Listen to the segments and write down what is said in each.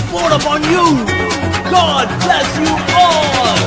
fall upon you. God bless you all.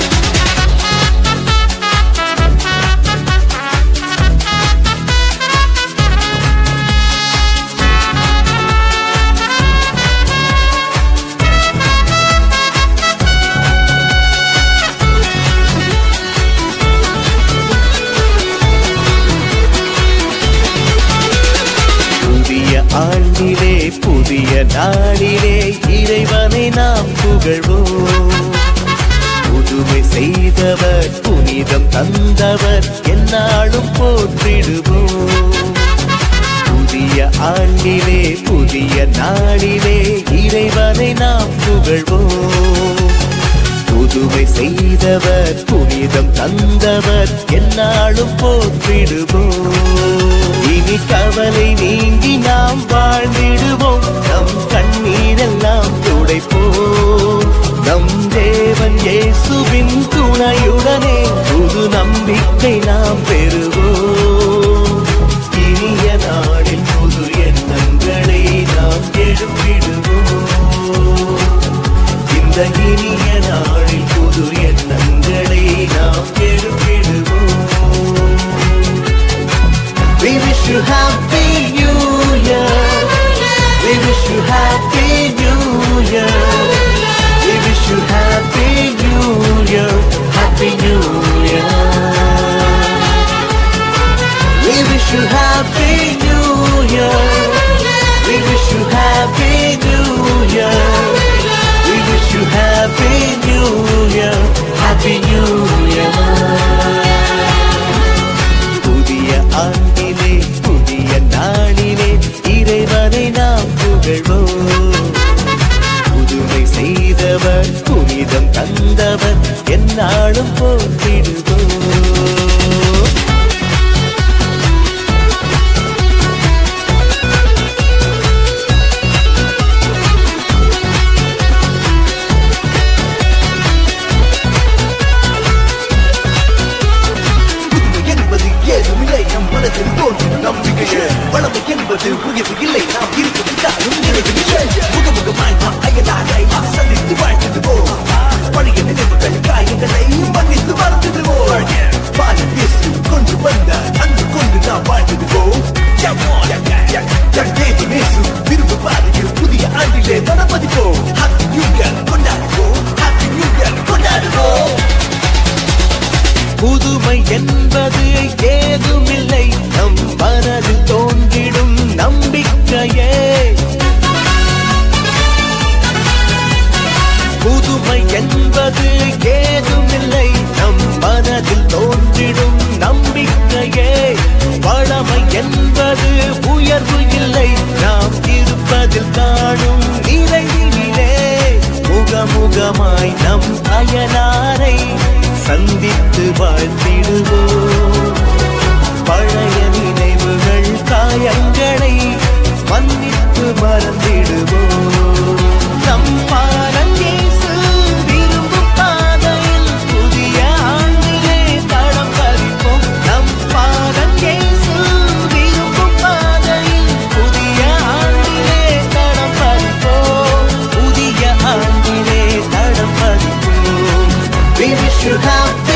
புதிய ஆண்டிலே புதிய நாளிலே இறைவனை நாம் புகழ்வோம் புதுமை செய்தவர் புனிதம் தந்தவர் எந்நாளும் போற்றிடுவோம் புதிய ஆண்டிலே புதிய நாளிலே இறைவனை நாம் புகழ்வோம் புதுமை செய்தவர் புனிதம் தந்தவர் எந்நாளும் போற்றிடுவோம் இனி கவலை நீங்கி நாம் வாழ்ந்திடுவோம் நம் கண்ணீரெல்லாம் துடைப்போம் நம் தேவன் இயேசுவின் துணையுடனே புது நம்பிக்கை நாம் பெறுவோம் இனிய நாளில் புது எண்ணங்களை நாம் எழுப்பிடுவோம் இந்த இனிய நாளில் புது எண்ணங்களை நாம் எழுப்பிடுவோம் We wish you happy new year. We wish you happy new year. We wish you happy new year. Happy new year. We wish you happy new year. We wish you happy new year. We wish you happy new year. Happy new year. புதிய ஆண்டிலே புதிய நாளிலே இறைவனை நாம் புகழ்வோம் புதுமை செய்தவர் புனிதம் தந்தவர் எந்நாளும் போற்றிடுவோம் புதுமை என்பது ஏதுமில்லை நம் மனதில் தோன்றும் நம்பிக்கையே வளமை என்பது உயர்வு இல்லை நாம் இருப்பது காலம் நிறைவில்லை முகமுகமாய் நாம் அயலாரை சந்தித்து வாழ்த்திடுவோம் பழைய நினைவுகள் காயங்களை மன்னித்து மறந்துடுவோம் பால பேசு கொண்டு வந்த அன்பு கொண்டு நாம் வாழ்த்திடுவோம் விரும்பு பாதையில் புதிய ஆண்டிலே மனமதிப்போம் ஹாப்பி நியூ இயர் கொண்டாடுவோம் ஹாப்பி நியூ இயர் கொண்டாடுவோம் புதுமை என்பது ஏதுமில்லை நம் மனதில் தோன்றிடும் நம்பிக்கையே புதுமை என்பது ஏதுமில்லை நம் மனதில் தோன்றிடும் நம்பிக்கையே வளமை என்பது உயர்வு இல்லை நாம் இருப்பதில் காணும் நிறைவிலே முகமுகமாய் நம் அயலாரை சந்தித்து வாழ்த்திடுவோம் பழைய நினைவுகள் காயங்களை மன்னித்து மறந்திடுவோம் நம் பாரங்கேசு விரும்பும் பாதையில் புதிய ஆண்டிலே தடம் பதிப்போம் நம் பாரங்கேசு விரும்பும் பாதையில் புதிய ஆண்டிலே தடம் பதிப்போம் புதிய ஆண்டிலே தடம் பதிப்போம் We wish you happy